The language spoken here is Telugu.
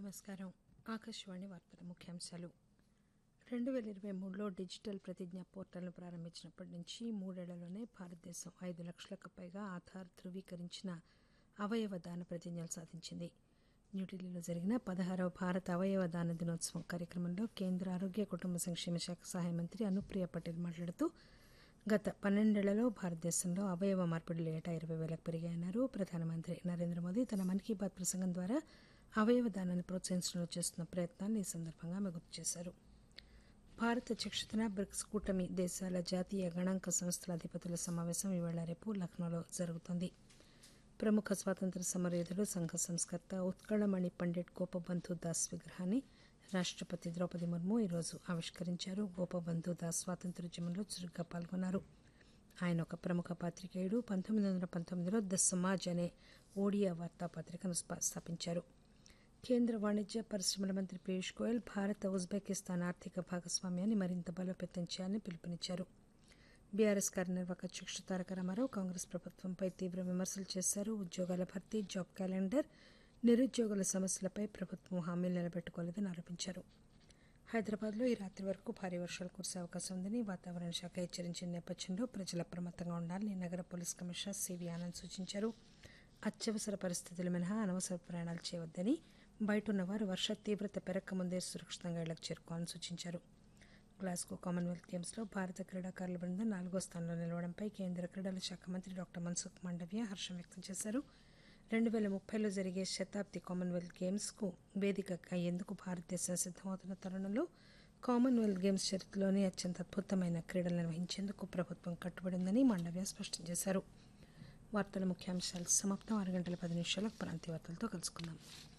నమస్కారం ఆకాశవాణి వార్తల ముఖ్యాంశాలు రెండు వేల ఇరవై మూడులో డిజిటల్ ప్రతిజ్ఞ పోర్టల్ను ప్రారంభించినప్పటి నుంచి మూడేళ్లలోనే భారతదేశం ఐదు లక్షలకు పైగా ఆధార్ ధృవీకరించిన అవయవ దాన ప్రతిజ్ఞలు సాధించింది న్యూఢిల్లీలో జరిగిన పదహారవ భారత అవయవ దాన దినోత్సవం కార్యక్రమంలో కేంద్ర ఆరోగ్య కుటుంబ సంక్షేమ శాఖ సహాయ మంత్రి అనుప్రియ పటేల్ మాట్లాడుతూ గత పన్నెండేళ్లలో భారతదేశంలో అవయవ మార్పిడులు ఏటా ఇరవై వేలకు పెరిగాయన్నారు ప్రధానమంత్రి నరేంద్ర మోదీ తన మన్ కీ బాత్ ప్రసంగం ద్వారా అవయవ దానాన్ని ప్రోత్సహించడంలో చేస్తున్న ప్రయత్నాన్ని ఈ సందర్భంగా ఆమె గుర్తు చేశారు భారత అధ్యక్షతన బ్రిక్స్ కూటమి దేశాల జాతీయ గణాంక సంస్థల అధిపతుల సమావేశం ఈవేళ రేపు లక్నోలో జరుగుతోంది ప్రముఖ స్వాతంత్ర సమరయోధుడు సంఘ సంస్కర్త ఉత్కళమణి పండిట్ గోపబంధు దాస్ విగ్రహాన్ని రాష్టపతి ద్రౌపది ముర్ము ఈరోజు ఆవిష్కరించారు గోపబంధు దాస్ స్వాతంత్ర్యోద్యమంలో చురుగ్గా పాల్గొన్నారు ఆయన ఒక ప్రముఖ పాత్రికేయుడు పంతొమ్మిది వందల పంతొమ్మిదిలో ద సమాజ్ అనే ఓడియా వార్తాపత్రికను స్థా- స్థాపించారు కేంద్ర వాణిజ్య పరిశ్రమల మంత్రి పీయూష్ గోయల్ భారత ఉజ్బెకిస్తాన్ ఆర్థిక భాగస్వామ్యాన్ని మరింత బలోపేతం చేయాలని పిలుపునిచ్చారు బీఆర్ఎస్ కార్యనిర్వాహక అధ్యక్షుడు తారక రామారావు కాంగ్రెస్ ప్రభుత్వంపై తీవ్ర విమర్శలు చేశారు ఉద్యోగాల భర్తీ జాబ్ క్యాలెండర్ నిరుద్యోగుల సమస్యలపై ప్రభుత్వం హామీలు నిలబెట్టుకోలేదని ఆరోపించారు హైదరాబాద్లో ఈ రాత్రి వరకు భారీ వర్షాలు కురిసే అవకాశం ఉందని వాతావరణ శాఖ హెచ్చరించిన నేపథ్యంలో ప్రజలు అప్రమత్తంగా ఉండాలని నగర పోలీస్ కమిషనర్ సివి ఆనంద్ సూచించారు అత్యవసర పరిస్థితులు మినహా అనవసర ప్రయాణాలు చేయవద్దని బయట ఉన్నవారు వర్ష తీవ్రత పెరగకముందే సురక్షితంగా ఇళ్లకు చేరుకోవాలని సూచించారు గ్లాస్గో కామన్వెల్త్ గేమ్స్లో భారత క్రీడాకారుల బృందం నాలుగో స్థానంలో నిలవడంపై కేంద్ర క్రీడల శాఖ మంత్రి డాక్టర్ మన్సుఖ్ మాండవ్య హర్షం వ్యక్తం చేశారు రెండు వేల ముప్పైలో జరిగే శతాబ్ది కామన్వెల్త్ గేమ్స్కు వేదిక అయ్యేందుకు భారతదేశం సిద్దమవుతున్న తరుణంలో కామన్వెల్త్ గేమ్స్ చరిత్రలోనే అత్యంత అద్భుతమైన క్రీడలు నిర్వహించేందుకు ప్రభుత్వం కట్టుబడిందని మాండవ్య స్పష్టం చేశారు వార్తల ముఖ్యాంశాలు సమాప్తం ఆరు గంటల పది నిమిషాలకు ప్రాంతీయ వార్తలతో కలుసుకుందాం